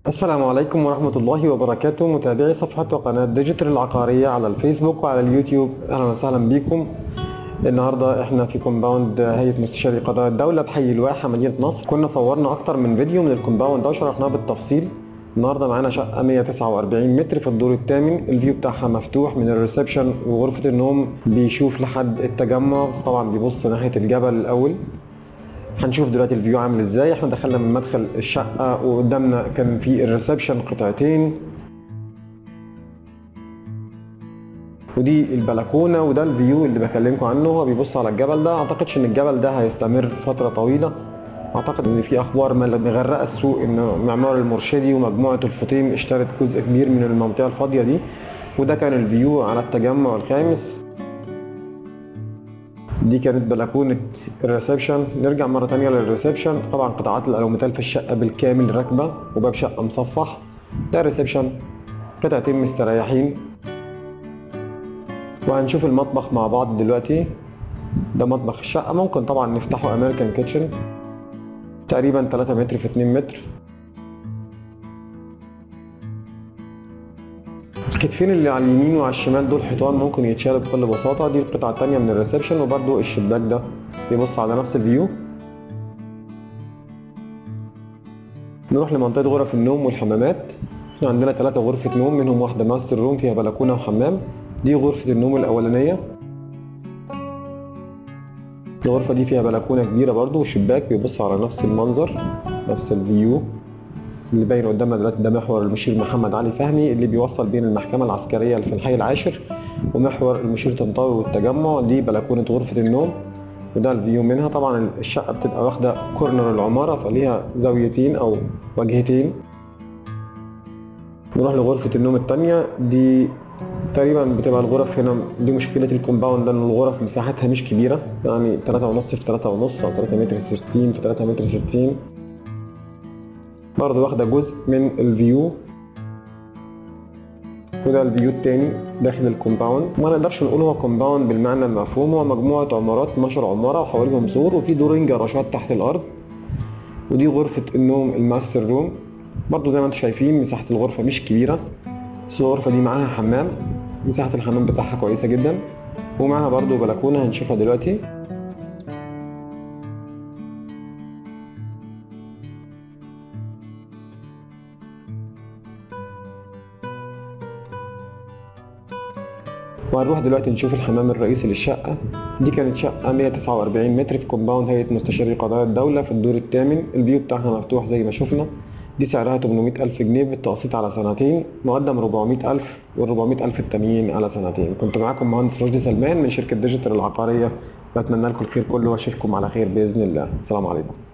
السلام عليكم ورحمة الله وبركاته متابعي صفحة وقناة ديجيتال العقارية على الفيسبوك وعلى اليوتيوب أهلا وسهلا بكم النهارده احنا في كومباوند هيئة مستشاري قضاء الدولة بحي الواحة مدينة نصر كنا صورنا أكتر من فيديو من الكومباوند ده وشرحناه بالتفصيل النهارده معانا شقة 149 متر في الدور الثامن الفيو بتاعها مفتوح من الريسبشن وغرفة النوم بيشوف لحد التجمع بس طبعا بيبص ناحية الجبل الأول هنشوف دلوقتي الفيو عامل ازاي احنا دخلنا من مدخل الشقة وقدامنا كان في الريسبشن قطعتين ودي البلكونة وده الفيو اللي بكلمكم عنه هو بيبص على الجبل ده اعتقدش ان الجبل ده هيستمر فترة طويلة اعتقد ان في اخبار مغرقة السوق ان معمار المرشدي ومجموعة الفطيم اشترت جزء كبير من المنطقة الفاضية دي وده كان الفيو على التجمع الخامس دي كانت بلكونة الريسبشن نرجع مرة تانية للريسبشن طبعا قطاعات الألوميتال في الشقة بالكامل راكبة وباب شقة مصفح ده الريسبشن قطعتين مستريحين وهنشوف المطبخ مع بعض دلوقتي ده مطبخ الشقة ممكن طبعا نفتحه أمريكان كيتشن تقريبا 3 متر في 2 متر الكتفين اللي على اليمين وعلى الشمال دول حيطان ممكن يتشالوا بكل بساطة دي القطعة التانية من الريسبشن وبرده الشباك ده بيبص على نفس الفيو نروح لمنطقة غرف النوم والحمامات احنا عندنا ثلاثة غرفة نوم منهم واحدة ماستر روم فيها بلكونة وحمام دي غرفة النوم الأولانية الغرفة دي فيها بلكونة كبيرة برضو وشباك بيبص على نفس المنظر نفس الفيو اللي باين قدامنا دلوقتي ده محور المشير محمد علي فهمي اللي بيوصل بين المحكمة العسكرية اللي في الحي العاشر ومحور المشير طنطاوي والتجمع دي بلكونة غرفة النوم وده الفيو منها طبعا الشقة بتبقى واخدة كورنر العمارة فليها زاويتين أو وجهتين نروح لغرفة النوم التانية دي تقريبا بتبقى الغرف هنا دي مشكلة الكومباوند ان الغرف مساحتها مش كبيرة يعني تلاتة ونص في تلاتة ونص او تلاتة متر ستين في تلاتة متر ستين برضه واخدة جزء من الفيو وده الفيو التاني داخل الكومباوند ما نقدرش نقول هو كومباوند بالمعنى المفهوم هو مجموعة عمارات 12 عمارة وحواليهم سور وفي دورين جراشات تحت الأرض ودي غرفة النوم الماستر روم برضه زي ما انتم شايفين مساحة الغرفة مش كبيرة بس الغرفة دي معاها حمام مساحة الحمام بتاعها كويسة جدا ومعاها برضو بلكونة هنشوفها دلوقتي وهنروح دلوقتي نشوف الحمام الرئيسي للشقة دي كانت شقة 149 متر في كومباوند هيئة مستشاري قضاء الدولة في الدور الثامن الفيو بتاعها مفتوح زي ما شفنا دي سعرها 800 ألف جنيه بالتقسيط على سنتين مقدم 400 ألف وال 400 ألف التانيين على سنتين كنت معاكم مهندس رشدي سلمان من شركة ديجيتال العقارية بتمنى لكم الخير كله واشوفكم على خير بإذن الله السلام عليكم